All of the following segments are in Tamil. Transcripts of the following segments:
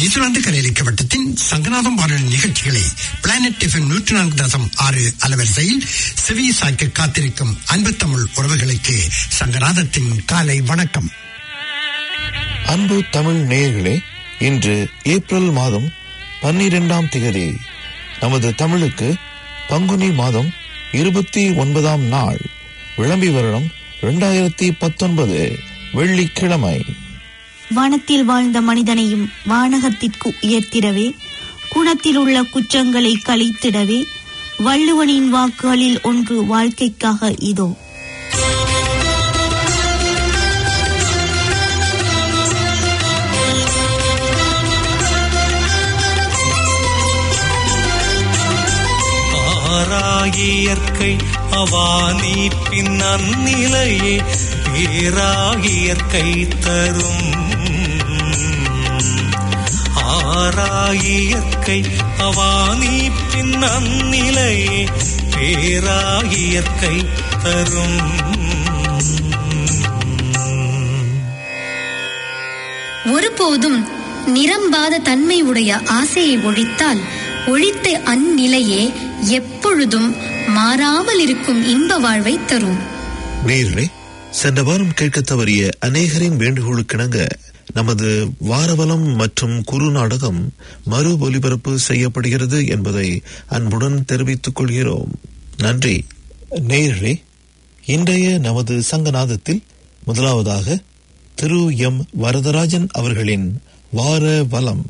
நியூசிலாந்து கரையளிக்க வட்டத்தின் சங்கநாதம் வானொலி நிகழ்ச்சிகளை பிளானட் எஃப்எம் நூற்றி நான்கு தசம் ஆறு அலவரிசையில் செவி சாய்க்க காத்திருக்கும் அன்பு தமிழ் உறவுகளுக்கு சங்கநாதத்தின் காலை வணக்கம் அன்பு தமிழ் நேயர்களே இன்று ஏப்ரல் மாதம் பன்னிரெண்டாம் திகதி நமது தமிழுக்கு பங்குனி மாதம் இருபத்தி ஒன்பதாம் நாள் விளம்பி வருடம் இரண்டாயிரத்தி பத்தொன்பது வெள்ளிக்கிழமை வானத்தில் வாழ்ந்த மனிதனையும் வானகத்திற்கு உயர்த்திடவே குணத்தில் உள்ள குற்றங்களை கழித்திடவே வள்ளுவனின் வாக்குகளில் ஒன்று வாழ்க்கைக்காக இதோ ஆராகியற்கை அவானி பின் அந்நிலையே பேராகியற்கை தரும் ஆராயியற்கை அவானி பின் அந்நிலையே பேராகியற்கை தரும் ஒருபோதும் நிரம்பாத தன்மை உடைய ஆசையை ஒழித்தால் ஒழித்த அந்நிலையே எப்பொழுதும் மாறாமல் இருக்கும் இன்ப வாழ்வை தரும் நேயர்களே சென்ற வாரம் கேட்க தவறிய அநேகரின் வேண்டுகோளுக்கிணங்க நமது வாரவலம் மற்றும் குறு நாடகம் மறு ஒலிபரப்பு செய்யப்படுகிறது என்பதை அன்புடன் தெரிவித்துக் கொள்கிறோம் நன்றி நேயர்களே இன்றைய நமது சங்கநாதத்தில் முதலாவதாக திரு எம் வரதராஜன் அவர்களின் வார வலம்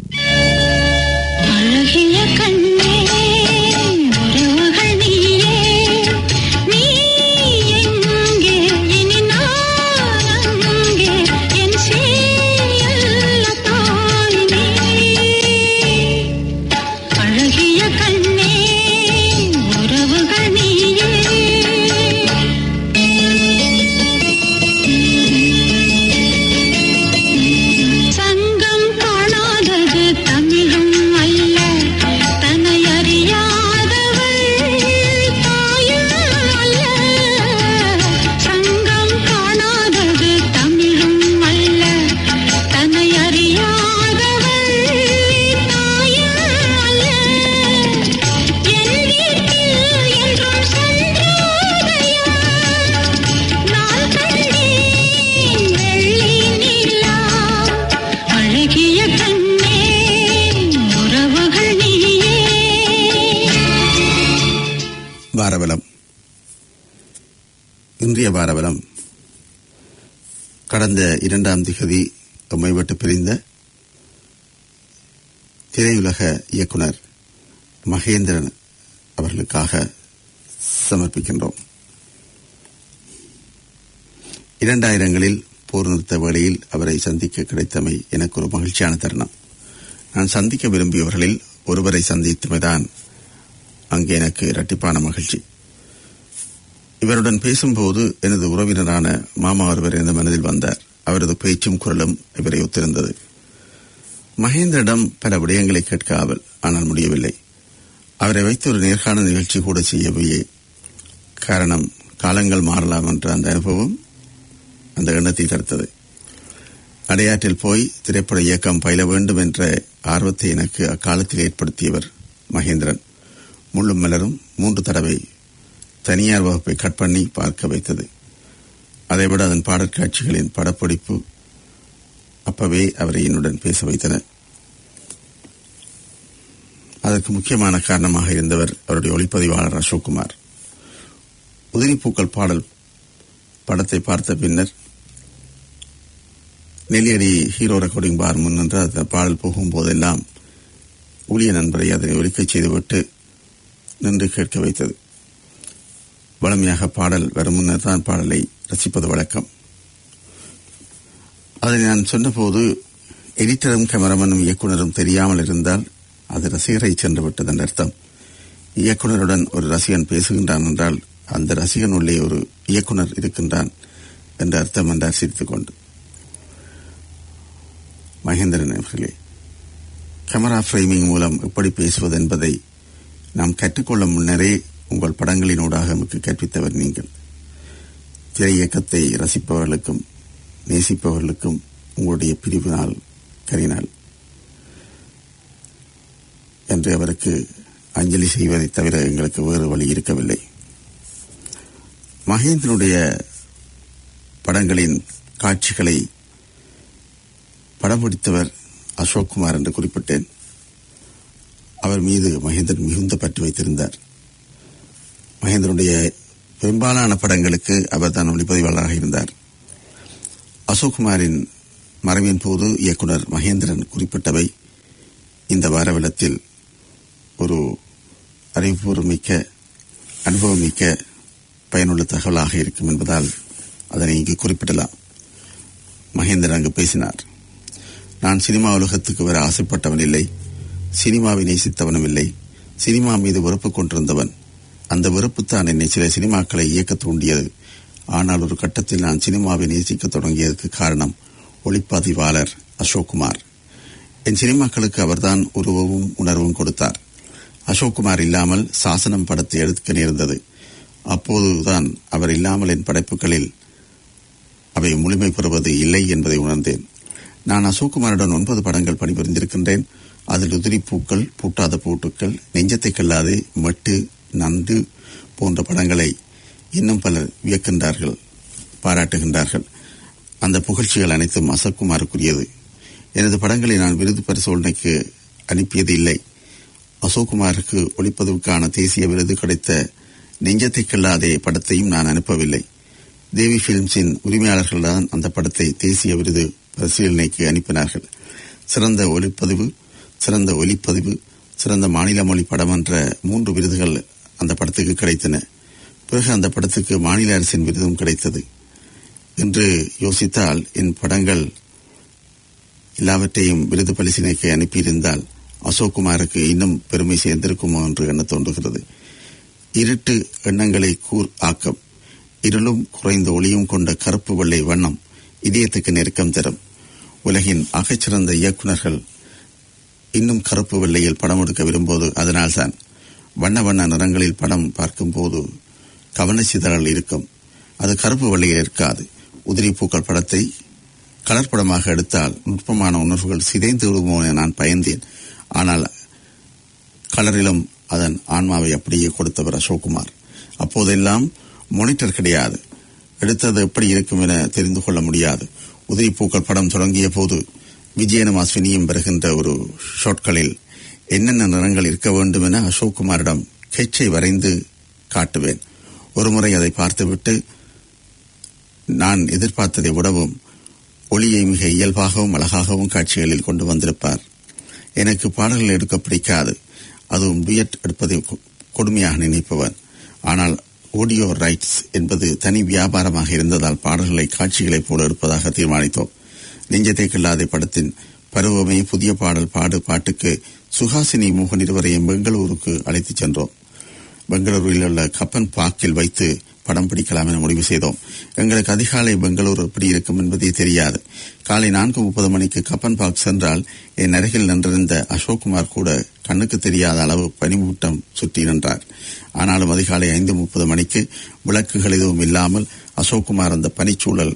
அழகிய கண்ணே உறவுகள் நீயே நீ எங்கே இனி நான் அங்கே என் சேயல்ல தாய் நீ அழகிய கண்ணே உறவுகள் நீயே சங்கம் காணாதது தமிழும் அல்ல தன்னை அறியாதவள் தாயும் அல்ல சங்கம் காணாதது தமிழும் அல்ல தன்னை அறியாதவள் தாயும் அல்ல என் வீட்டில் என்றும் சந்திரோதயம் நான் கண்டேன் வெள்ளி நிலா அழகிய கண்ணே உறவுகள் நீயே வாரவலம் இன்றைய வாரவலம் கடந்த இரண்டாம் திகதி எம்மை விட்டு பிரிந்த திரையுலக இயக்குனர் மகேந்திரன் அவர்களுக்காக சமர்ப்பிக்கின்றோம் இரண்டாயிரங்களில் போர் நிறுத்த வேளையில் அவரை சந்திக்க கிடைத்தமை எனக்கு ஒரு மகிழ்ச்சியான தருணம் நான் சந்திக்க விரும்பியவர்களில் ஒருவரை சந்தித்தமைதான் அங்கே எனக்கு இரட்டிப்பான மகிழ்ச்சி இவருடன் பேசும்போது எனது உறவினரான மாமா ஒருவர் எனது மனதில் வந்தார் அவரது பேச்சும் குரலும் இவரை ஒத்திருந்தது மகேந்திரிடம் பல விடயங்களை கேட்க ஆவல் ஆனால் முடியவில்லை அவரை வைத்து ஒரு நேர்காணல் நிகழ்ச்சி கூட செய்யவே காரணம் காலங்கள் மாறலாம் என்ற அந்த அனுபவம் அந்த எண்ணத்தை தடுத்தது அடையாற்றில் போய் திரைப்பட இயக்கம் பயில வேண்டும் என்ற ஆர்வத்தை எனக்கு அக்காலத்தில் ஏற்படுத்தியவர் மகேந்திரன் முள்ளும் மலரும் மூன்று தடவை தனியார் வகுப்பை கட் பண்ணி பார்க்க வைத்தது அதைவிட அதன் பாடற்காட்சிகளின் படப்பிடிப்பு அப்பவே அவரை என்னுடன் பேச வைத்தனர் அதற்கு முக்கியமான காரணமாக இருந்தவர் அவருடைய ஒளிப்பதிவாளர் அசோக்குமார் உதிரிப்பூக்கள் பாடல் படத்தை பார்த்த பின்னர் நெல்லியடி ஹீரோ ரெக்கார்டிங் பார் முன்னின்று அந்த பாடல் போகும்போதெல்லாம் ஊழிய நண்பரை அதனை ஒலிக்கச் செய்துவிட்டு நின்று கேட்க வைத்தது வளமையாக பாடல் வரும் முன்னர் தான் பாடலை ரசிப்பது வழக்கம் அதை நான் சொன்னபோது எடிட்டரும் கேமராமனும் இயக்குனரும் தெரியாமல் இருந்தால் அது ரசிகரை சென்று விட்டது என்ற அர்த்தம் இயக்குனருடன் ஒரு ரசிகன் பேசுகின்றான் என்றால் அந்த ரசிகன் உள்ளே ஒரு இயக்குனர் இருக்கின்றான் என்ற அர்த்தம் என்றார் சிரித்துக் கொண்டு மகேந்திரன் அவர்களே கேமரா ஃப்ரேமிங் மூலம் எப்படி பேசுவது என்பதை நாம் கற்றுக்கொள்ளும் முன்னரே உங்கள் படங்களினூடாக நமக்கு கற்பித்தவர் நீங்கள் திரை இயக்கத்தை ரசிப்பவர்களுக்கும் நேசிப்பவர்களுக்கும் உங்களுடைய பிரிவினால் கரினால் என்று அவருக்கு அஞ்சலி செய்வதைத் தவிர எங்களுக்கு வேறு வழி இருக்கவில்லை மகேந்திரனுடைய படங்களின் காட்சிகளை படம் பிடித்தவர் அசோக்குமார் என்று குறிப்பிட்டேன் அவர் மீது மகேந்திரன் மிகுந்த பற்று வைத்திருந்தார் மகேந்திரனுடைய பெரும்பாலான படங்களுக்கு அவர் தான் ஒளிப்பதிவாளராக இருந்தார் அசோக்குமாரின் மறைவின் போது இயக்குனர் மகேந்திரன் குறிப்பிட்டவை இந்த வாரவிலத்தில் ஒரு அறிவுபூர்வமிக்க அனுபவமிக்க பயனுள்ள தகவலாக இருக்கும் என்பதால் அதனை இங்கு குறிப்பிடலாம் மகேந்திரன் அங்கு பேசினார் நான் சினிமா உலகத்துக்கு வர ஆசைப்பட்டவன் இல்லை சினிமாவை நேசித்தவனும் இல்லை சினிமா மீது வெறுப்பு கொண்டிருந்தவன் அந்த வெறுப்புத்தான் என்னை சில சினிமாக்களை இயக்க தூண்டியது ஆனால் ஒரு கட்டத்தில் நான் சினிமாவை நேசிக்க தொடங்கியதற்கு காரணம் ஒளிப்பதிவாளர் அசோக்குமார் என் சினிமாக்களுக்கு அவர்தான் உருவமும் உணர்வும் கொடுத்தார் அசோக்குமார் இல்லாமல் சாசனம் படத்தை எடுக்க நேர்ந்தது அப்போதுதான் அவர் இல்லாமல் என் படைப்புகளில் அவை முழுமை பெறுவது இல்லை என்பதை உணர்ந்தேன் நான் அசோக்குமாருடன் ஒன்பது படங்கள் பணிபுரிந்திருக்கின்றேன் அதில் உதிரி பூக்கள் பூட்டாத பூட்டுக்கள் நெஞ்சத்தை கல்லாது மட்டு நண்டு போன்ற படங்களை இன்னும் பலர் வியக்கின்றார்கள் பாராட்டுகின்றார்கள் அந்த புகழ்ச்சிகள் அனைத்தும் அசோக்குமாருக்குரியது எனது படங்களை நான் விருது பரிசோதனைக்கு அனுப்பியது இல்லை அசோக்குமாருக்கு ஒளிப்பதிவுக்கான தேசிய விருது கிடைத்த நெஞ்சத்தை கல்லாதே படத்தையும் நான் அனுப்பவில்லை தேவி பிலிம்ஸின் உரிமையாளர்கள்தான் அந்த படத்தை தேசிய விருது பரிசீலனைக்கு அனுப்பினார்கள் சிறந்த ஒளிப்பதிவு சிறந்த ஒலிப்பதிவு சிறந்த மாநில மொழி படம் என்ற மூன்று விருதுகள் அந்த படத்துக்கு கிடைத்தன பிறகு அந்த படத்துக்கு மாநில அரசின் விருதும் கிடைத்தது என்று யோசித்தால் என் படங்கள் எல்லாவற்றையும் விருது பரிசீலனைக்கு அனுப்பியிருந்தால் அசோக்குமாருக்கு இன்னும் பெருமை சேர்ந்திருக்குமோ என்று எண்ண தோன்றுகிறது இருட்டு எண்ணங்களை கூர் ஆக்கம் இருளும் குறைந்த ஒளியும் கொண்ட கருப்பு வெள்ளை வண்ணம் இதயத்துக்கு நெருக்கம் தரும் உலகின் அகச்சிறந்த இயக்குநர்கள் இன்னும் கருப்பு வெள்ளையில் படம் எடுக்க விரும்புவது அதனால்தான் வண்ண வண்ண நிறங்களில் படம் பார்க்கும்போது கவனச்சிதறல் இருக்கும் அது கருப்பு வெள்ளையில் இருக்காது உதிரி பூக்கள் படத்தை கலர் படமாக எடுத்தால் நுட்பமான உணர்வுகள் சிதைந்து விடுமோ என நான் பயந்தேன் ஆனால் கலரிலும் அதன் ஆன்மாவை அப்படியே கொடுத்தவர் அசோக்குமார் அப்போதெல்லாம் மானிட்டர் கிடையாது எடுத்தது எப்படி இருக்கும் என தெரிந்து கொள்ள முடியாது உதிரி பூக்கள் படம் தொடங்கிய போது விஜயனும் அஸ்வினியும் பெறுகின்ற ஒரு ஷாட்களில் என்னென்ன நிறங்கள் இருக்க வேண்டும் என அசோக்குமாரிடம் கெச்சை வரைந்து காட்டுவேன் ஒருமுறை அதை பார்த்துவிட்டு நான் எதிர்பார்த்ததை விடவும் ஒளியை மிக இயல்பாகவும் அழகாகவும் காட்சிகளில் கொண்டு வந்திருப்பார் எனக்கு பாடல்கள் எடுக்க பிடிக்காது அதுவும் டுயட் எடுப்பதை கொ- கொடுமையாக நினைப்பவன் ஆனால் ஆடியோ ரைட்ஸ் என்பது தனி வியாபாரமாக இருந்ததால் பாடல்களை காட்சிகளைப் போல எடுப்பதாக தீர்மானித்தோம் நெஞ்சத்தை கில்லாத படத்தின் பருவமே புதிய பாடல் பாடு பாட்டுக்கு சுஹாசினி மோகன் இருவரையும் பெங்களூருக்கு அழைத்துச் சென்றோம் பெங்களூரில் உள்ள கப்பன் பார்க்கில் வைத்து படம் பிடிக்கலாம் என முடிவு செய்தோம் எங்களுக்கு அதிகாலை பெங்களூரு எப்படி இருக்கும் என்பதே தெரியாது காலை நான்கு முப்பது மணிக்கு கப்பன் பார்க் சென்றால் என் அருகில் நின்றிருந்த அசோக்குமார் கூட கண்ணுக்கு தெரியாத அளவு பனிமூட்டம் சுற்றி நின்றார் ஆனாலும் அதிகாலை ஐந்து முப்பது மணிக்கு விளக்குகள் எதுவும் இல்லாமல் அசோக்குமார் அந்த பனிச்சூழல்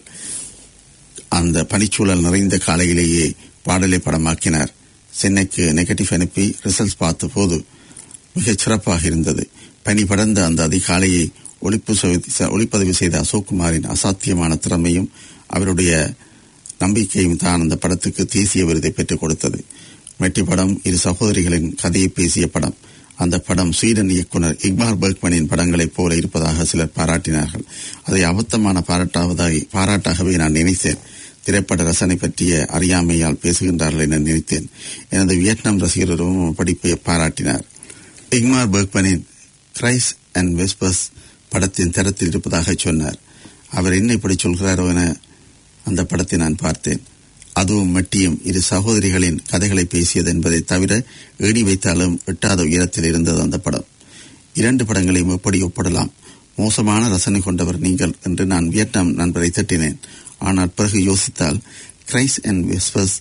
அந்த பனிச்சூழல் நிறைந்த காலையிலேயே பாடலை படமாக்கினார் சென்னைக்கு நெகட்டிவ் அனுப்பி ரிசல்ட்ஸ் பார்த்த போது மிகச் சிறப்பாக இருந்தது பனி படர்ந்த அந்த அதிகாலையை ஒளிப்பு செய்- ஒளிப்பதிவு செய்த அசோக்குமாரின் அசாத்தியமான திறமையும் அவருடைய நம்பிக்கையும் தான் அந்த படத்துக்கு தேசிய விருதை பெற்றுக் கொடுத்தது மெட்டி படம் இரு சகோதரிகளின் கதையை பேசிய படம் அந்த படம் ஸ்வீடன் இயக்குனர் இக்மார் பெர்க்மனின் படங்களைப் போல இருப்பதாக சிலர் பாராட்டினார்கள் அதை அபத்தமான பாராட்டாவதாய் பாராட்டாகவே நான் நினைத்தேன் திரைப்பட ரசனை பற்றிய அறியாமையால் பேசுகின்றார்கள் என நினைத்தேன் எனது வியட்நாம் ரசிகரும் படிப்பை பாராட்டினார் இக்மார் பெர்க்மனின் கிரைஸ் அண்ட் வெஸ்பஸ் படத்தின் தரத்தில் இருப்பதாக சொன்னார் அவர் என்ன இப்படி சொல்கிறாரோ என அந்த படத்தை நான் பார்த்தேன் அதுவும் மெட்டியும் இரு சகோதரிகளின் கதைகளை பேசியது என்பதை தவிர ஏடி வைத்தாலும் எட்டாத உயரத்தில் இருந்தது அந்த படம் இரண்டு படங்களையும் எப்படி ஒப்பிடலாம் மோசமான ரசனை கொண்டவர் நீங்கள் என்று நான் வியட்நாம் நண்பரை தட்டினேன் ஆனால் பிறகு யோசித்தால் கிரைஸ் அண்ட் வெஸ்பஸ்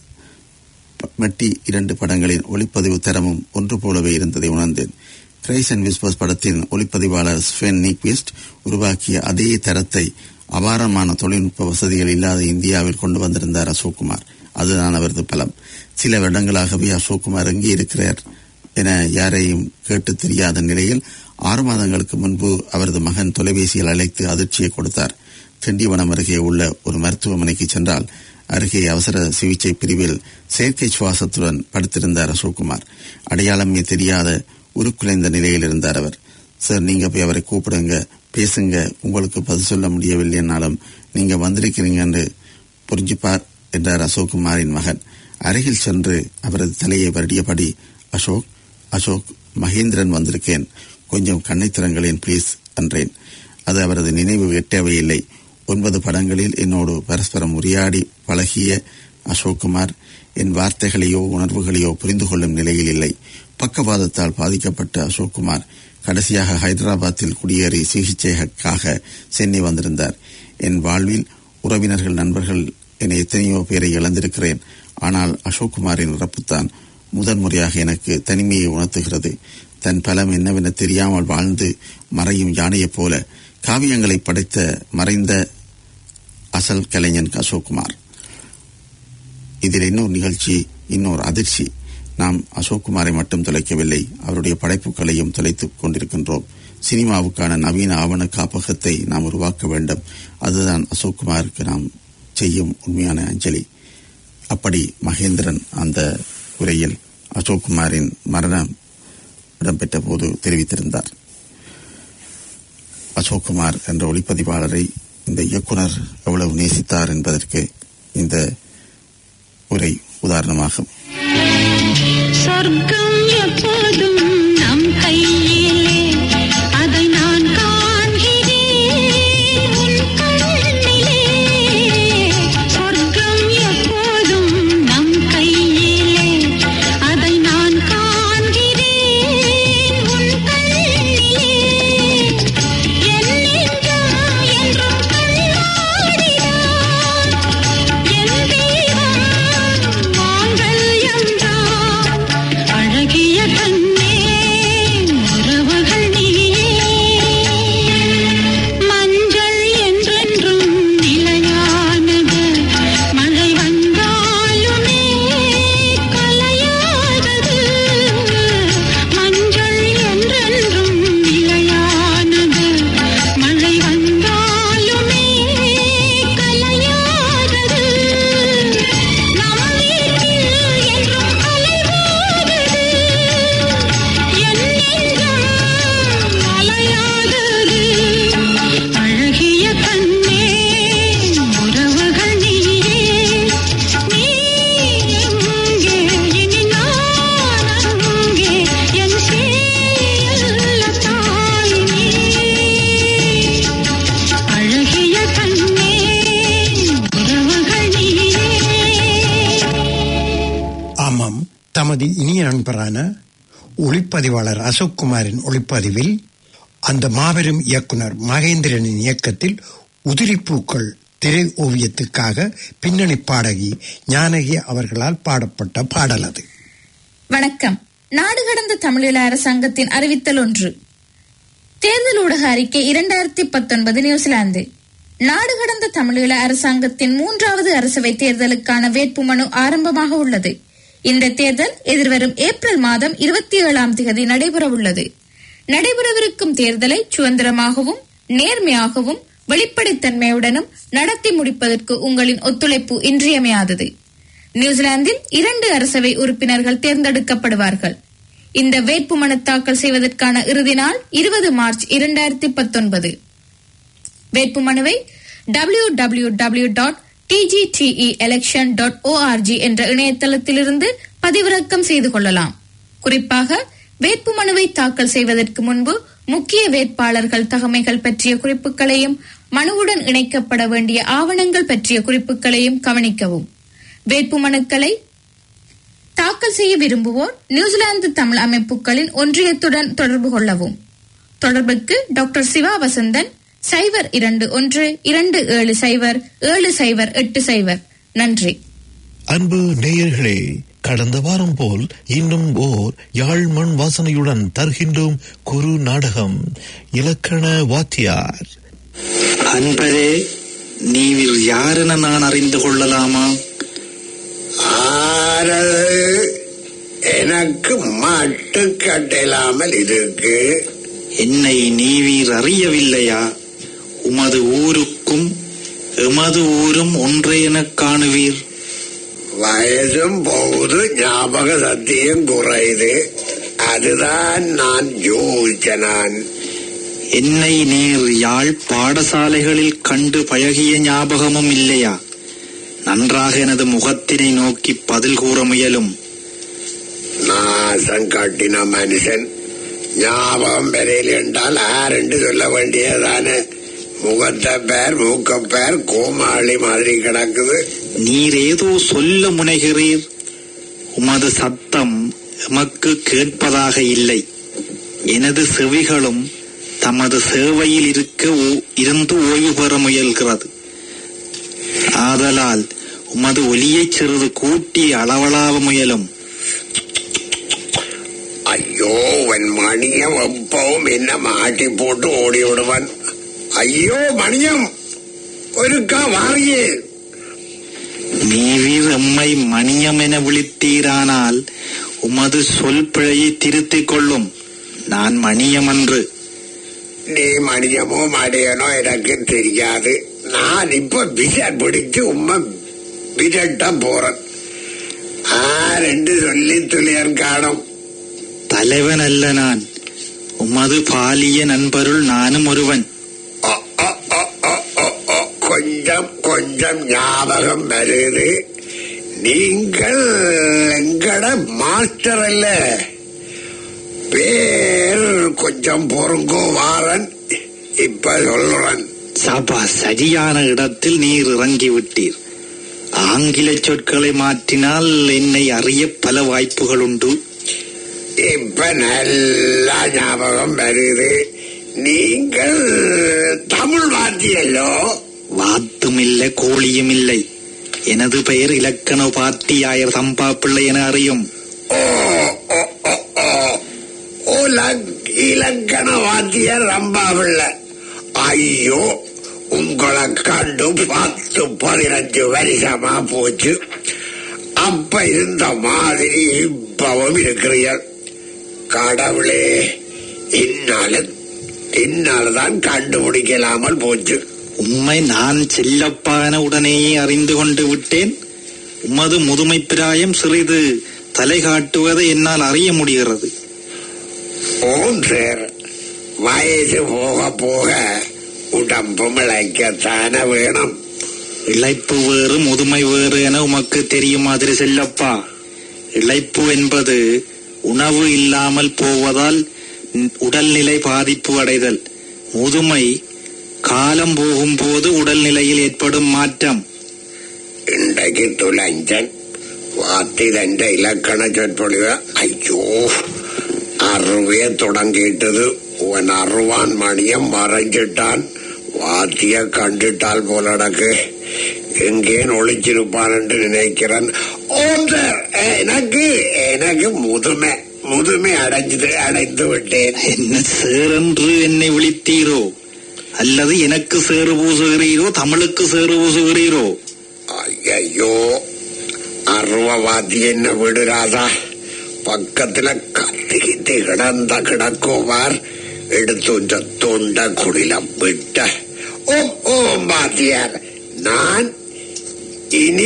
மெட்டி இரண்டு படங்களின் ஒளிப்பதிவு தரமும் ஒன்று போலவே இருந்ததை உணர்ந்தேன் கிரைஸ் அண்ட் விஸ்பஸ் படத்தின் ஒளிப்பதிவாளர் ஸ்வென் நிக்விஸ்ட் உருவாக்கிய அதே தரத்தை அபாரமான தொழில்நுட்ப வசதிகள் இல்லாத இந்தியாவில் கொண்டு வந்திருந்தார் அசோக்குமார் அதுதான் அவரது பலம் சில வருடங்களாகவே அசோக்குமார் எங்கே இருக்கிறார் என யாரையும் கேட்டு தெரியாத நிலையில் ஆறு மாதங்களுக்கு முன்பு அவரது மகன் தொலைபேசியில் அழைத்து அதிர்ச்சியை கொடுத்தார் திண்டிவனம் அருகே உள்ள ஒரு மருத்துவமனைக்கு சென்றால் அருகே அவசர சிகிச்சை பிரிவில் செயற்கை சுவாசத்துடன் படுத்திருந்தார் அசோக்குமார் அடையாளமே தெரியாத உருக்குலைந்த நிலையில் இருந்தார் அவர் சார் நீங்க போய் அவரை கூப்பிடுங்க பேசுங்க உங்களுக்கு பதில் சொல்ல முடியவில்லைன்னாலும் நீங்க வந்திருக்கிறீங்கன்னு புரிஞ்சுப்பார் என்றார் அசோக்குமாரின் மகன் அருகில் சென்று அவரது தலையை வருடியபடி அசோக் அசோக் மகேந்திரன் வந்திருக்கேன் கொஞ்சம் கண்ணை திறங்களேன் ப்ளீஸ் என்றேன் அது அவரது நினைவு எட்டவே இல்லை ஒன்பது படங்களில் என்னோடு பரஸ்பரம் உரையாடி பழகிய அசோக்குமார் என் வார்த்தைகளையோ உணர்வுகளையோ புரிந்து கொள்ளும் நிலையில் இல்லை பக்கவாதத்தால் பாதிக்கப்பட்ட அசோக்குமார் கடைசியாக ஹைதராபாத்தில் குடியேறி சிகிச்சைக்காக சென்னை வந்திருந்தார் என் வாழ்வில் உறவினர்கள் நண்பர்கள் என எத்தனையோ பேரை இழந்திருக்கிறேன் ஆனால் அசோக்குமாரின் இறப்புத்தான் முதன்முறையாக எனக்கு தனிமையை உணர்த்துகிறது தன் பலம் என்னவென தெரியாமல் வாழ்ந்து மறையும் யானையைப் போல காவியங்களை படைத்த மறைந்த அசல் கலைஞன் அசோக்குமார் இதில் இன்னொரு நிகழ்ச்சி இன்னொரு அதிர்ச்சி நாம் அசோக்குமாரை மட்டும் தொலைக்கவில்லை அவருடைய படைப்புகளையும் தொலைத்துக் கொண்டிருக்கின்றோம் சினிமாவுக்கான நவீன ஆவண காப்பகத்தை நாம் உருவாக்க வேண்டும் அதுதான் அசோக்குமாருக்கு நாம் செய்யும் உண்மையான அஞ்சலி அப்படி மகேந்திரன் அந்த உரையில் அசோக்குமாரின் மரணம் இடம்பெற்ற போது தெரிவித்திருந்தார் அசோக்குமார் என்ற ஒளிப்பதிவாளரை இந்த இயக்குனர் எவ்வளவு நேசித்தார் என்பதற்கு இந்த உரை உதாரணமாகும் சொர்க்கம் எப்போதும் நம் கையிலே அதை நான் காண்கிறேன் உன் கண்ணிலே சொர்க்கம் எப்போதும் நம் கையிலே அதை நான் காண்கிறேன் உன் கண்ணிலே என் நெஞ்சம் என்றும் கண்ணாடிதான் என் தெய்வம் மாங்கல்யம்தான் அழகிய கண்ணே உறவுகள் நீயே மஞ்சள் என்றென்றும் நிலையானது மழை வந்தாலுமே கலையாதது மஞ்சள் என்றென்றும் நிலையானது மழை வந்தாலுமே கலையாதது நம் வீட்டில் என்றும் அலைவாதது என் நெஞ்சம் அலையாதது அழகிய கண்ணே உறவுகள் நீயே நீ எங்கே இனி நான் அங்கே என் சேயல்ல தாய் நீ அழகிய கண்ணே உறவுகள் நீயே ஆமாம் தமது இனிய நண்பரான ஒளிப்பதிவாளர் அசோக் குமாரின் ஒளிப்பதிவில் அந்த மாபெரும் இயக்குனர் மகேந்திரனின் இயக்கத்தில் உதிரிப்பூக்கள் திரை ஓவியத்துக்காக பின்னணி பாடகி ஞானகி அவர்களால் பாடப்பட்ட பாடல் அது வணக்கம் நாடு கடந்த தமிழீழ அரசாங்கத்தின் அறிவித்தல் ஒன்று தேர்தல் ஊடக அறிக்கை இரண்டாயிரத்தி பத்தொன்பது நியூசிலாந்து நாடு கடந்த தமிழீழ அரசாங்கத்தின் மூன்றாவது அரசவை தேர்தலுக்கான வேட்புமனு ஆரம்பமாக உள்ளது இந்த தேர்தல் எதிர்வரும் ஏப்ரல் மாதம் இருபத்தி ஏழாம் தேதி நடைபெறவுள்ளது நடைபெறவிருக்கும் தேர்தலை சுதந்திரமாகவும் நேர்மையாகவும் வெளிப்படைத்தன்மையுடனும் நடத்தி முடிப்பதற்கு உங்களின் ஒத்துழைப்பு இன்றியமையாதது நியூசிலாந்தில் இரண்டு அரசவை உறுப்பினர்கள் தேர்ந்தெடுக்கப்படுவார்கள் இந்த வேட்புமனு தாக்கல் செய்வதற்கான இறுதி நாள் இருபது மார்ச் இரண்டாயிரத்தி பத்தொன்பது வேட்புமனுவை டபிள்யூ டபிள்யூ டபிள்யூ டாட் டிஜிடிஇ எலெக்ஷன் டாட் ஓஆர்ஜி என்ற இணையதளத்திலிருந்து பதிவிறக்கம் செய்து கொள்ளலாம் குறிப்பாக வேட்புமனுவை தாக்கல் செய்வதற்கு முன்பு முக்கிய வேட்பாளர்கள் தகமைகள் பற்றிய குறிப்புகளையும் மனுவுடன் இணைக்கப்பட வேண்டிய ஆவணங்கள் பற்றிய குறிப்புகளையும் கவனிக்கவும் வேட்புமனுக்களை தாக்கல் செய்ய விரும்புவோர் நியூசிலாந்து தமிழ் அமைப்புகளின் ஒன்றியத்துடன் தொடர்பு கொள்ளவும் தொடர்புக்கு டாக்டர் சிவா வசந்தன் சைபர் இரண்டு ஒன்று இரண்டு ஏழு சைபர் ஏழு சைபர் எட்டு சைபர் நன்றி அன்பு நேயர்களே கடந்த வாரம் போல் இன்னும் ஓர் யாழ் மண் வாசனையுடன் தருகின்றோம் குரு நாடகம் இலக்கண வாத்தியார் அன்பரே நீவில் யாரென நான் அறிந்து கொள்ளலாமா ஆரது எனக்கு மட்டு கட்டலாமல் இருக்கு என்னை நீவீர் அறியவில்லையா உமது ஊருக்கும் எமது ஊரும் ஒன்றே எனக் காணுவீர் வயசும் போகுது ஞாபக சக்தியும் குறையுது அதுதான் நான் யோசிச்ச நான் என்னை நீர் யாழ் பாடசாலைகளில் கண்டு பழகிய ஞாபகமும் இல்லையா நன்றாக எனது முகத்தினை நோக்கி பதில் கூற முயலும் நாசம் காட்டின மனுஷன் ஞாபகம் பெறையில் என்றால் ஆரென்று சொல்ல வேண்டியதானே முகத்தை பேர் மூக்க பேர் கோமாளி மாதிரி கிடக்குது நீர் ஏதோ சொல்ல முனைகிறீர் உமது சத்தம் எமக்கு கேட்பதாக இல்லை எனது செவிகளும் தமது சேவையில் இருக்க ஓ- இருந்து ஓய்வு பெற முயல்கிறது ஆதலால் உமது ஒலியைச் சிறிது கூட்டி அளவலாவ முயலும் ஐயோ உன் மணியம் எப்பவும் என்ன மாட்டி போட்டு ஓடி விடுவன் ஐயோ மணியம் ஒருக்கா வாரியே நீவீர் எம்மை மணியம் என விழித்தீரானால் உமது சொல் பிழையை திருத்திக் கொள்ளும் நான் மணியம் அன்று நீ மணியமோ மடியனோ எனக்கு தெரியாது நான் இப்ப விச பிடிச்சு உம்மை விரட்ட போறேன் ஆரெண்டு சொல்லி துளியன் காணும் தலைவன் அல்ல நான் உமது பாலிய நண்பருள் நானும் ஒருவன் ஓ, ஓ, ஓ, ஓ, ஓ, ஓ, கொஞ்சம் கொஞ்சம் ஞாபகம் வருது நீங்கள் எங்கட மாஸ்டர் அல்ல பேர் கொஞ்சம் பொறுங்கோ வாரன் இப்ப சொல்றேன் சபா சரியான இடத்தில் நீர் இறங்கி விட்டீர் ஆங்கில சொற்களை மாற்றினால் என்னை அறிய பல வாய்ப்புகள் உண்டு இப்ப நல்லா ஞாபகம் வருது நீங்கள் தமிழ் வாத்தியல்லோ வாத்தும் இல்லை கோழியும் இல்லை எனது பெயர் இலக்கண பாத்தியாயர் சம்பா பிள்ளை என அறியும் ஓ ஓ ஓ ஓ ஓ லக்- இலக்கண வாத்தியர் ரம்பாவில்ல ஐயோ உங்களை கண்டு பத்து பதினஞ்சு வருஷமா போச்சு அப்ப இருந்த மாதிரி இப்பவும் இருக்கிறீர்கள் கடவுளே இன்னால இன்னால்தான் கண்டுபிடிக்கலாமல் போச்சு உண்மை நான் செல்லப்பான உடனேயே அறிந்து கொண்டு விட்டேன் உமது முதுமை பிராயம் சிறிது தலை காட்டுவதை என்னால் அறிய முடிகிறது ஓம் சார் வயசு போக போக உடம்பு இழைக்கத்தானே வேணும் இழைப்பு வேறு முதுமை வேறு என உமக்கு தெரியும் மாதிரி செல்லப்பா இழைப்பு என்பது உணவு இல்லாமல் போவதால் ந- உடல்நிலை பாதிப்பு அடைதல் முதுமை காலம் போகும்போது உடல்நிலையில் ஏற்படும் மாற்றம் ഇണ്ടയ്ക്ക് തുലഞ്ചൻ വാത്തിതന്റെ ഇലക്കണ ചൊൽപ്പൊളിവ് അയ്യോ അറുവയെ തുടങ്ങിയിട്ടത് ഓൻ അറുവാൻ മണിയം മറஞ்சிட்டான் வாத்திய கண்டுட்டால் போலடக்கு எங்கேன் ஒளிச்சிருப்பான் என்று நினைக்கிறேன் ஓம் சார் எனக்கு எனக்கு முதுமை முதுமை அடைஞ்சது அடைந்து விட்டேன் என்ன சேரென்று என்னை விழித்தீரோ அல்லது எனக்கு சேறு பூசுகிறீரோ தமிழுக்கு சேறு பூசுகிறீரோ ஐயோ அருவவாதி என்ன விடுறாதா பக்கத்துல கத்திக்கிட்டு கிடந்த கிடக்குமார் எடுத்து தொண்ட குடிலம் விட்ட ஓம் ஓம் வாத்தியார் நான் இனி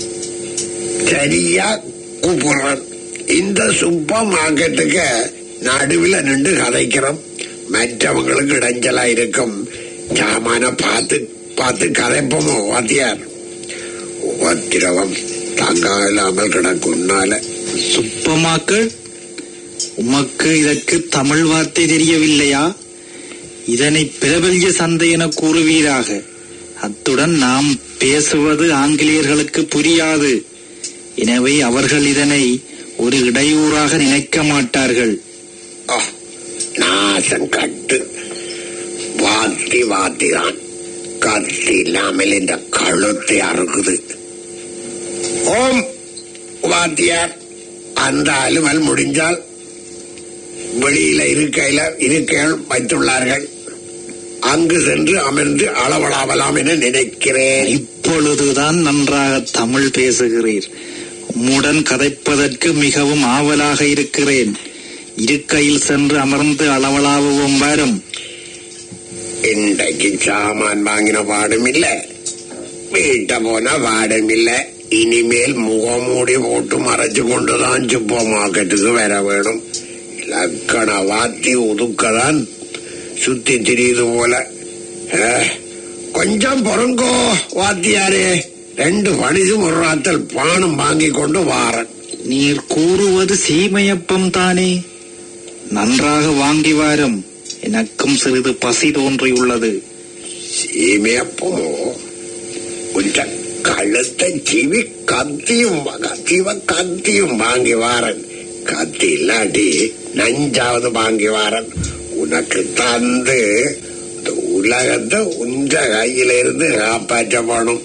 சரியா கூப்பிடுறேன் இந்த சூப்பர் மார்க்கெட்டுக்கு நடுவில் நின்று கதைக்கிறோம் மற்றவங்களுக்கு இடைஞ்சலா இருக்கும் சாமான பார்த்து பார்த்து கதைப்போமோ வாத்தியார் உபத்திரவம் தாங்க இல்லாமல் கிடக்குன்னால சுப்பமாக்கள் உமக்கு இதற்கு தமிழ் வார்த்தை தெரியவில்லையா இதனை பிரபல்ய சந்தை என கூறுவீராக அத்துடன் நாம் பேசுவது ஆங்கிலேயர்களுக்கு புரியாது எனவே அவர்கள் இதனை ஒரு இடையூறாக நினைக்க மாட்டார்கள் ஓ, நாசம் கட்டு வாத்தி வாத்திதான் கத்தி இல்லாமல் இந்த கழுத்தை அறுக்குது ஓம் வாத்தியார் அந்த அலுவல் முடிஞ்சால் வெளியில இருக்கையில இருக்கைகள் வைத்துள்ளார்கள் அங்கு சென்று அமர்ந்து அளவலாவலாம் என நினைக்கிறேன் இப்பொழுதுதான் நன்றாக தமிழ் பேசுகிறீர் உம்முடன் கதைப்பதற்கு மிகவும் ஆவலாக இருக்கிறேன் இருக்கையில் சென்று அமர்ந்து அளவலாவுவோம் வரும் இன்றைக்கு சாமான் வாங்கின பாடும் இல்ல வீட்டை போன பாடும் இல்ல இனிமேல் முகமூடி போட்டு மறைச்சு கொண்டுதான் சூப்பர் மார்க்கெட்டுக்கு வர வேணும் லக்கண வாத்தி ஒதுக்கதான் சுத்தி திரியுது போல ஆ, கொஞ்சம் பொறுங்கோ வாத்தியாரே ரெண்டு பணிசும் ஒரு ராத்தல் பானம் வாங்கி கொண்டு வாரன் நீர் கூறுவது சீமையப்பம் தானே நன்றாக வாங்கி வாரும் எனக்கும் சிறிது பசி தோன்றியுள்ளது சீமையப்பமோ உன்ற கழுத்தை சிவி கத்தியும் வா- கத்திவ கத்தியும் வாங்கி வாரன் கத்தி இல்லாட்டி நஞ்சாவது வாங்கி வாரன் உனக்கு தந்து இந்த உலகத்தை உஞ்ச கையில இருந்து காப்பாற்ற போகணும்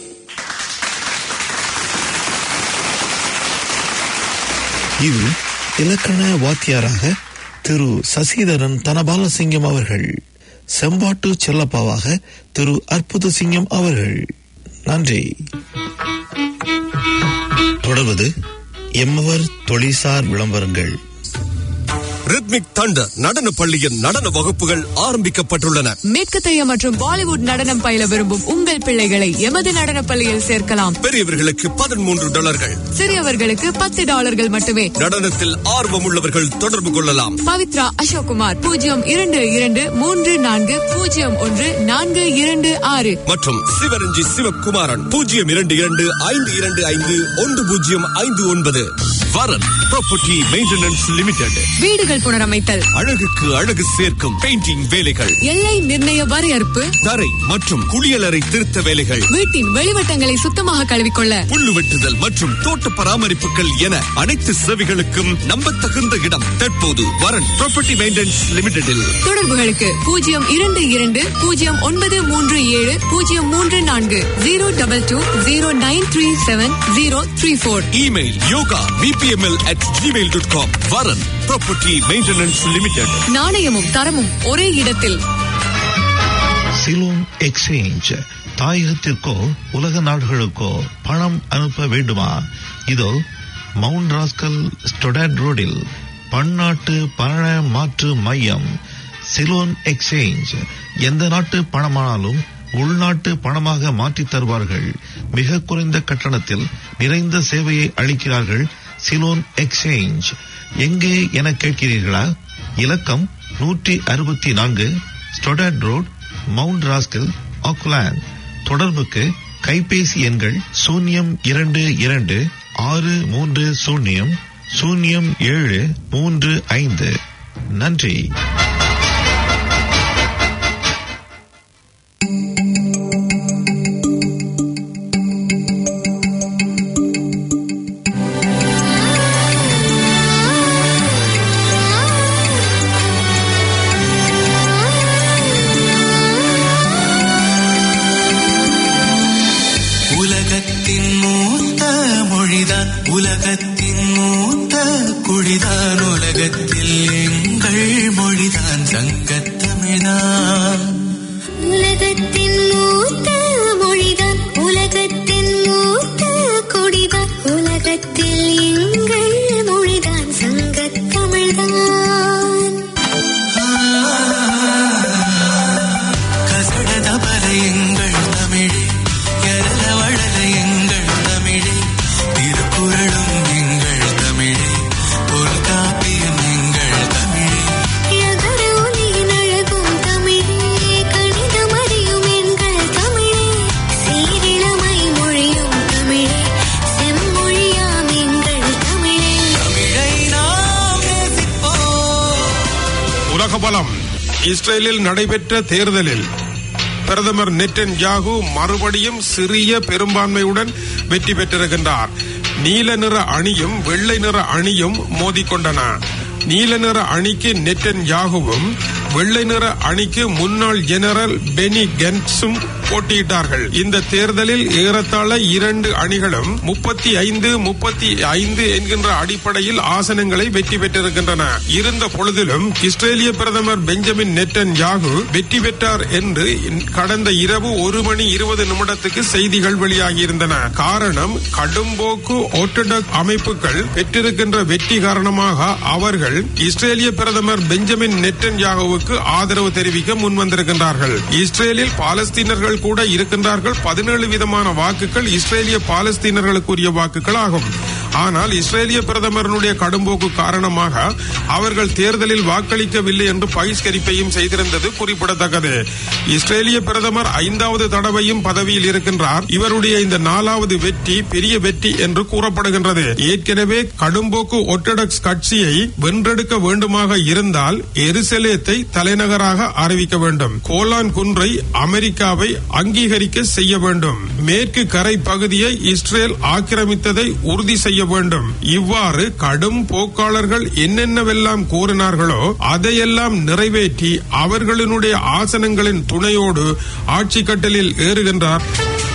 இது இலக்கண வாத்தியாராக திரு சசிதரன் தனபாலசிங்கம் அவர்கள் செம்பாட்டு செல்லப்பாவாக திரு அற்புத சிங்கம் அவர்கள் நன்றி தொடர்வது எம்மவர் தொழிசார் விளம்பரங்கள் ரித்மிக் தண்டர் நடன பள்ளியின் நடன வகுப்புகள் ஆரம்பிக்கப்பட்டுள்ளன மேற்கத்தைய மற்றும் பாலிவுட் நடனம் பயில விரும்பும் உங்கள் பிள்ளைகளை எமது நடன பள்ளியில் சேர்க்கலாம் பெரியவர்களுக்கு பதிமூன்று டாலர்கள் சிறியவர்களுக்கு பத்து டாலர்கள் மட்டுமே நடனத்தில் ஆர்வம் உள்ளவர்கள் தொடர்பு கொள்ளலாம் பவித்ரா அசோக்குமார் பூஜ்ஜியம் இரண்டு இரண்டு மூன்று நான்கு பூஜ்ஜியம் ஒன்று நான்கு இரண்டு ஆறு மற்றும் சிவரஞ்சி சிவகுமாரன் பூஜ்ஜியம் இரண்டு இரண்டு ஐந்து இரண்டு ஐந்து ஒன்று பூஜ்ஜியம் ஐந்து ஒன்பது வரன் ப்ராப்பர்ட்டி மெயின்டெனன்ஸ் லிமிடெட் வீடுகள் புனரமைத்தல் அழகுக்கு அழகு சேர்க்கும் பெயிண்டிங் வேலைகள் எல்லை நிர்ணய வரையறுப்பு தரை மற்றும் குளியலறை திருத்த வேலைகள் வீட்டின் வெளிவட்டங்களை சுத்தமாக கழுவிக்கொள்ள புல்லு வெட்டுதல் மற்றும் தோட்ட பராமரிப்புகள் என அனைத்து சேவைகளுக்கும் நம்பத்தகுந்த இடம் தற்போது வரன் ப்ராப்பர்ட்டி மெயின்டெனன்ஸ் லிமிடெடில் தொடர்புகளுக்கு பூஜ்ஜியம் இரண்டு இரண்டு பூஜ்ஜியம் ஒன்பது மூன்று ஏழு பூஜ்ஜியம் மூன்று நான்கு zero double two zero nine three seven zero three four email yoga BPML at Gmail dot com Varan property maintenance limited நாணயமும் தரமும் ஒரே இடத்தில் சிலோன் எக்ஸ்சேஞ்ச் தாயகத்திற்கோ உலக நாடுகளுக்கோ பணம் அனுப்ப வேண்டுமா இதோ மவுண்ட் ராஸ்கல் ஸ்டொடாட் ரோடில் பன்னாட்டு பண மாற்று மையம் சிலோன் எக்ஸ்சேஞ்ச் எந்த நாட்டு பணமானாலும் உள்நாட்டு பணமாக மாற்றித் தருவார்கள் மிக குறைந்த கட்டணத்தில் நிறைந்த சேவையை அளிக்கிறார்கள் சிலோன் எக்ஸ்சேஞ்ச் எங்கே என கேட்கிறீர்களா இலக்கம் நூற்றி அறுபத்தி நான்கு Stoddard road mount Roskill Auckland தொடர்புக்கு கைபேசி எண்கள் சூன்யம் இரண்டு இரண்டு ஆறு மூன்று சூன்யம் சூன்யம் ஏழு மூன்று ஐந்து நன்றி உலகத்தின் மூத்த மொழிதான் உலகத்தின் மூத்த குழிதான் உலகத்தில் எங்கள் மொழிதான் சங்கத்தமிழ்தான் உலகத்தின் மூத்த மொழிதான் உலகத்தின் மூத்த கொடிதான் உலகத்தில் எங்கள் மொழிதான் சங்கத்தமிழ்தான் கசடத பல எங்கள் தமிழே கரல வளர எங்கள் தமிழே திருக்குறளும் எங்கள் தமிழே ஒரு காப்பியம் எங்கள் தமிழே யகர ஒலியின் அழகும் தமிழே கணிதம் அறியும் எங்கள் தமிழே சீரிளமை மொழியும் தமிழே செம்மொழியாம் எங்கள் தமிழே தமிழை நாம் நேசிப்போம் உலக பலம் இஸ்ரேலில் நடைபெற்ற தேர்தலில் பிரதமர் நெட்டன் யாகு மறுபடியும் சிறிய பெரும்பான்மையுடன் வெற்றி பெற்றிருக்கின்றார் நீல நிற அணியும் வெள்ளை நிற அணியும் மோதிக்கொண்டன நீல நிற அணிக்கு நெட்டன் யாகுவும் வெள்ளை நிற அணிக்கு முன்னாள் ஜெனரல் பெனி கென்ஸும் போட்டியிட்டார்கள் இந்த தேர்தலில் ஏறத்தாழ இரண்டு அணிகளும் முப்பத்தி ஐந்து முப்பத்தி ஐந்து என்கின்ற அடிப்படையில் ஆசனங்களை வெற்றி பெற்றிருக்கின்றன இருந்த பொழுதிலும் இஸ்ரேலிய பிரதமர் பெஞ்சமின் நெட்டன் யாகு வெற்றி பெற்றார் என்று கடந்த இரவு ஒரு மணி இருபது நிமிடத்துக்கு செய்திகள் வெளியாகியிருந்தன காரணம் கடும்போக்கு ஓர்த்தடாக் அமைப்புகள் பெற்றிருக்கின்ற வெற்றி காரணமாக அவர்கள் இஸ்ரேலிய பிரதமர் பெஞ்சமின் நெட்டன் யாகுவுக்கு ஆதரவு தெரிவிக்க முன்வந்திருக்கின்றார்கள் இஸ்ரேலில் பாலஸ்தீனர்கள் கூட இருக்கின்றார்கள் பதினேழு விதமான வாக்குகள் இஸ்ரேலிய பாலஸ்தீனர்களுக்குரிய வாக்குகள் ஆகும் ஆனால் இஸ்ரேலிய பிரதமரனுடைய கடும்போக்கு காரணமாக அவர்கள் தேர்தலில் வாக்களிக்கவில்லை என்று பகிஷ்கரிப்பையும் செய்திருந்தது குறிப்பிடத்தக்கது இஸ்ரேலிய பிரதமர் ஐந்தாவது தடவையும் பதவியில் இருக்கின்றார் இவருடைய இந்த நாலாவது வெற்றி பெரிய வெற்றி என்று கூறப்படுகின்றது ஏற்கனவே கடும்போக்கு ஒர்த்தடாக்ஸ் கட்சியை வென்றெடுக்க வேண்டுமாக இருந்தால் எருசலேத்தை தலைநகராக அறிவிக்க வேண்டும் கோலான் குன்றை அமெரிக்காவை அங்கீகரிக்க செய்ய வேண்டும் மேற்கு கரை பகுதியை இஸ்ரேல் ஆக்கிரமித்ததை உறுதி செய்ய வேண்டும் இவ்வாறு கடும் போக்காளர்கள் என்னென்னவெல்லாம் கூறினார்களோ அதையெல்லாம் நிறைவேற்றி அவர்களினுடைய ஆசனங்களின் துணையோடு ஆட்சி கட்டலில் ஏறுகின்றார்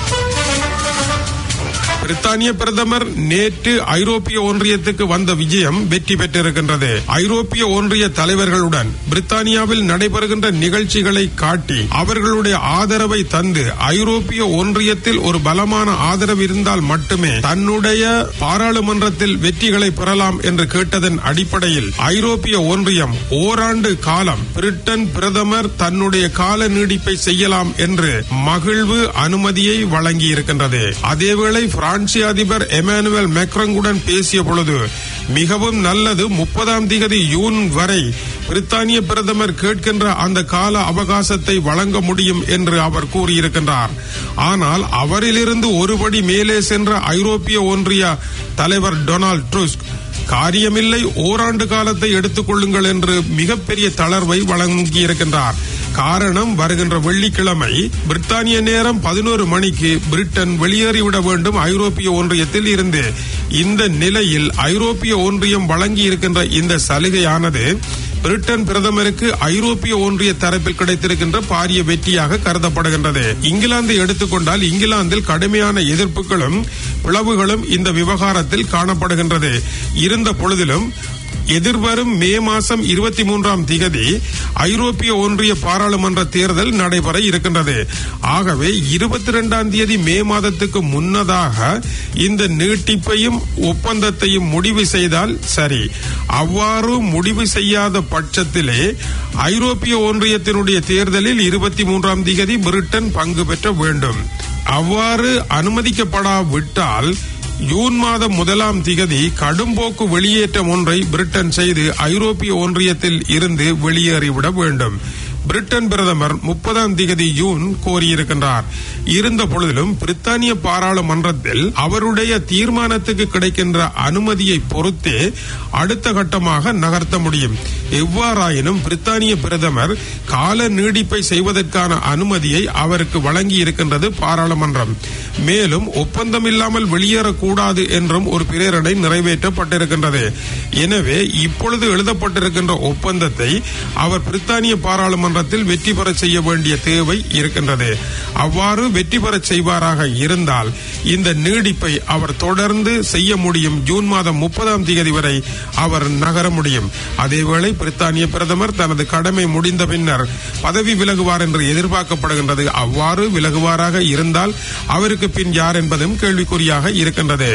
பிரித்தானிய பிரதமர் நேற்று ஐரோப்பிய ஒன்றியத்துக்கு வந்த விஜயம் வெற்றி பெற்றிருக்கின்றது ஐரோப்பிய ஒன்றிய தலைவர்களுடன் பிரித்தானியாவில் நடைபெறுகின்ற நிகழ்ச்சிகளை காட்டி அவர்களுடைய ஆதரவை தந்து ஐரோப்பிய ஒன்றியத்தில் ஒரு பலமான ஆதரவு இருந்தால் மட்டுமே தன்னுடைய பாராளுமன்றத்தில் வெற்றிகளை பெறலாம் என்று கேட்டதன் அடிப்படையில் ஐரோப்பிய ஒன்றியம் ஓராண்டு காலம் பிரிட்டன் பிரதமர் தன்னுடைய கால நீடிப்பை செய்யலாம் என்று மகிழ்வு அனுமதியை வழங்கியிருக்கின்றது அதேவேளை பிரான்சிய அதிபர் எமானுவேல் மேக்ரங்குடன் பேசிய பொழுது மிகவும் நல்லது முப்பதாம் திகதி ஜூன் வரை பிரித்தானிய பிரதமர் கேட்கின்ற அந்த கால அவகாசத்தை வழங்க முடியும் என்று அவர் கூறியிருக்கின்றார் ஆனால் அவரிலிருந்து ஒருபடி மேலே சென்ற ஐரோப்பிய ஒன்றிய தலைவர் டொனால்ட் ட்ருஸ்க் காரியமில்லை ஓராண்டு காலத்தை எடுத்துக் கொள்ளுங்கள் என்று மிகப்பெரிய தளர்வை வழங்கியிருக்கின்றார் காரணம் வருகின்ற வெள்ளிக்கிழமை பிரித்தானிய நேரம் பதினோரு மணிக்கு பிரிட்டன் வெளியேறிவிட வேண்டும் ஐரோப்பிய ஒன்றியத்தில் இருந்து இந்த நிலையில் ஐரோப்பிய ஒன்றியம் வழங்கி இருக்கின்ற இந்த சலுகையானது பிரிட்டன் பிரதமருக்கு ஐரோப்பிய ஒன்றிய தரப்பில் கிடைத்திருக்கின்ற பாரிய வெற்றியாக கருதப்படுகின்றது இங்கிலாந்தை எடுத்துக்கொண்டால் இங்கிலாந்தில் கடுமையான எதிர்ப்புகளும் பிளவுகளும் இந்த விவகாரத்தில் காணப்படுகின்றது இருந்த பொழுதிலும் எதிர்வரும் மே மாசம் இருபத்தி மூன்றாம் திகதி ஐரோப்பிய ஒன்றிய பாராளுமன்ற தேர்தல் நடைபெற இருக்கின்றது ஆகவே இருபத்தி இரண்டாம் தேதி மே மாதத்துக்கு முன்னதாக இந்த நீட்டிப்பையும் ஒப்பந்தத்தையும் முடிவு செய்தால் சரி அவ்வாறு முடிவு செய்யாத பட்சத்திலே ஐரோப்பிய ஒன்றியத்தினுடைய தேர்தலில் இருபத்தி மூன்றாம் திகதி பிரிட்டன் பங்கு பெற்ற வேண்டும் அவ்வாறு அனுமதிக்கப்படாவிட்டால் ஜூன் மாதம் முதலாம் திகதி கடும்போக்கு வெளியேற்றம் ஒன்றை பிரிட்டன் செய்து ஐரோப்பிய ஒன்றியத்தில் இருந்து வெளியேறிவிட வேண்டும் பிரிட்டன் பிரதமர் முப்பதாம் திகதி ஜூன் கோரியிருக்கின்றார் இருந்த பொழுதிலும் பிரித்தானிய பாராளுமன்றத்தில் அவருடைய தீர்மானத்துக்கு கிடைக்கின்ற அனுமதியை பொறுத்தே அடுத்த கட்டமாக நகர்த்த முடியும் எவ்வாறாயினும் பிரித்தானிய பிரதமர் கால நீடிப்பை செய்வதற்கான அனுமதியை அவருக்கு வழங்கி இருக்கின்றது பாராளுமன்றம் மேலும் ஒப்பந்தம் இல்லாமல் வெளியேறக்கூடாது என்றும் ஒரு பிரேரணை நிறைவேற்றப்பட்டிருக்கின்றது எனவே இப்பொழுது எழுதப்பட்டிருக்கின்ற ஒப்பந்தத்தை அவர் பிரித்தானிய பாராளுமன்றத்தில் வெற்றி பெற செய்ய வேண்டிய தேவை இருக்கின்றது அவ்வாறு வெற்றி பெற செய்வாராக இருந்தால் இந்த நீடிப்பை அவர் தொடர்ந்து செய்ய முடியும் ஜூன் மாதம் முப்பதாம் தேதி வரை அவர் நகர முடியும் அதேவேளை பிரித்தானிய பிரதமர் தனது கடமை முடிந்த பின்னர் பதவி விலகுவார் என்று எதிர்பார்க்கப்படுகின்றது அவ்வாறு விலகுவாராக இருந்தால் அவருக்கு பின் யார் என்பதும் கேள்விக்குறியாக இருக்கின்றது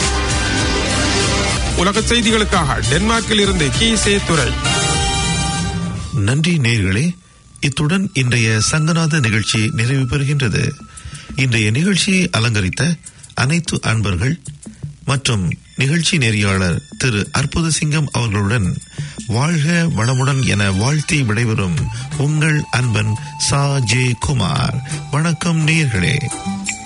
உலக செய்திகளுக்காக டென்மார்க்கில் இருந்து கி சே துறை நன்றி நேர்களே இத்துடன் இன்றைய சங்கநாத நிகழ்ச்சி நிறைவு பெறுகின்றது இன்றைய நிகழ்ச்சியை அலங்கரித்த அனைத்து அன்பர்கள் மற்றும் நிகழ்ச்சி நெறியாளர் திரு அற்புத சிங்கம் அவர்களுடன் வாழ்க வளமுடன் என வாழ்த்தி விடைபெறும் உங்கள் அன்பன் சா ஜே குமார் வணக்கம் நேர்களே